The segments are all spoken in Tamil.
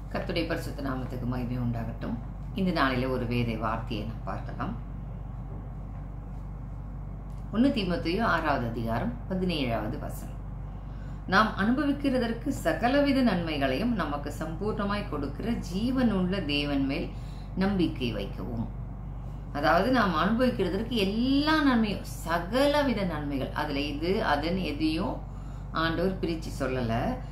கர்த்தருடைய பரிசுத்த நாமத்துக்கு மகிமை உண்டாகட்டும் இந்த நாளில ஒரு வேதை வார்த்தையை நாம் பார்க்கலாம் ஒன்று தீமத்தையோ ஆறாவது அதிகாரம் பதினேழாவது வசனம் நாம் அனுபவிக்கிறதற்கு சகலவித நன்மைகளையும் நமக்கு சம்பூர்ணமாய் கொடுக்கிற ஜீவனுள்ள தேவன் மேல் நம்பிக்கை வைக்கவும் அதாவது நாம் அனுபவிக்கிறதற்கு எல்லா நன்மையும் சகலவித நன்மைகள் அதுல இது அதன் எதையும் ஆண்டவர் பிரிச்சு சொல்லல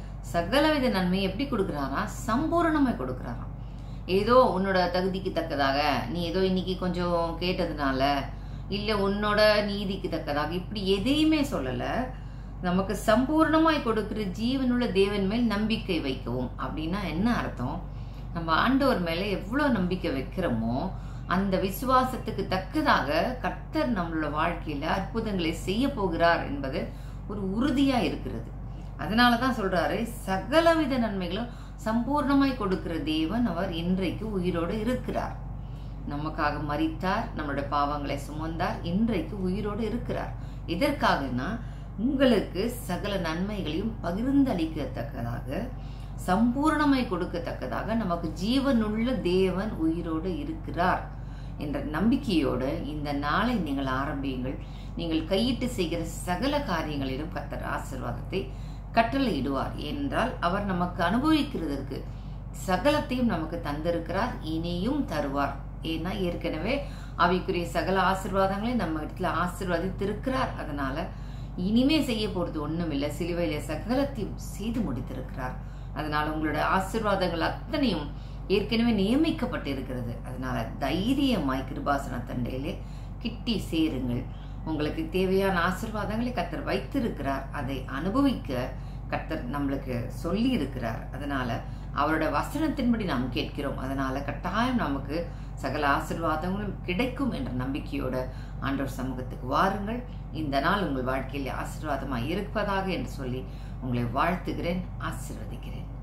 சகலவித நன்மை எப்படி கொடுக்குறாரா சம்பூரணமாய் கொடுக்குறாராம் ஏதோ உன்னோட தகுதிக்கு தக்கதாக நீ ஏதோ இன்னைக்கு கொஞ்சம் கேட்டதுனால இல்ல உன்னோட நீதிக்கு தக்கதாக இப்படி எதையுமே சொல்லல நமக்கு சம்பூர்ணமாய் கொடுக்கிற ஜீவனுள்ள தேவன் மேல் நம்பிக்கை வைக்கவும் அப்படின்னா என்ன அர்த்தம் நம்ம ஆண்டவர் மேல எவ்வளவு நம்பிக்கை வைக்கிறோமோ அந்த விசுவாசத்துக்கு தக்கதாக கர்த்தர் நம்மளோட வாழ்க்கையில அற்புதங்களை செய்ய போகிறார் என்பது ஒரு உறுதியா இருக்கிறது அதனாலதான் சொல்றாரு சகலவித நன்மைகளும் சம்பூர்ணமாய் கொடுக்கிற தேவன் அவர் இன்றைக்கு உயிரோடு இருக்கிறார் நமக்காக மறித்தார் நம்மளுடைய பாவங்களை சுமந்தார் இன்றைக்கு உயிரோடு இருக்கிறார் எதற்காகனா உங்களுக்கு சகல நன்மைகளையும் பகிர்ந்தளிக்கத்தக்கதாக சம்பூர்ணமாய் கொடுக்கத்தக்கதாக நமக்கு ஜீவனுள்ள தேவன் உயிரோடு இருக்கிறார் என்ற நம்பிக்கையோடு இந்த நாளை நீங்கள் ஆரம்பியுங்கள் நீங்கள் கையிட்டு செய்கிற சகல காரியங்களிலும் கத்தர் ஆசிர்வாதத்தை கட்டளையிடுவார் என்றால் அவர் நமக்கு அனுபவிக்கிறதற்கு சகலத்தையும் நமக்கு தந்திருக்கிறார் இனியும் தருவார் ஏன்னா ஏற்கனவே அவைக்குரிய சகல ஆசிர்வாதங்களை நம்ம இடத்துல ஆசிர்வதித்திருக்கிறார் அதனால இனிமே செய்ய போறது ஒண்ணும் இல்லை சிலுவையில சகலத்தையும் செய்து முடித்திருக்கிறார் அதனால உங்களோட ஆசிர்வாதங்கள் அத்தனையும் ஏற்கனவே நியமிக்கப்பட்டு இருக்கிறது அதனால தைரியமாய் கிருபாசன தண்டையிலே கிட்டி சேருங்கள் உங்களுக்கு தேவையான ஆசிர்வாதங்களை கத்தர் வைத்திருக்கிறார் அதை அனுபவிக்க கத்தர் நம்மளுக்கு சொல்லி இருக்கிறார் அதனால அவரோட வசனத்தின்படி நாம் கேட்கிறோம் அதனால கட்டாயம் நமக்கு சகல ஆசிர்வாதங்களும் கிடைக்கும் என்ற நம்பிக்கையோட ஆண்டவர் சமூகத்துக்கு வாருங்கள் இந்த நாள் உங்கள் வாழ்க்கையில் ஆசிர்வாதமாக இருப்பதாக என்று சொல்லி உங்களை வாழ்த்துகிறேன் ஆசிர்வதிக்கிறேன்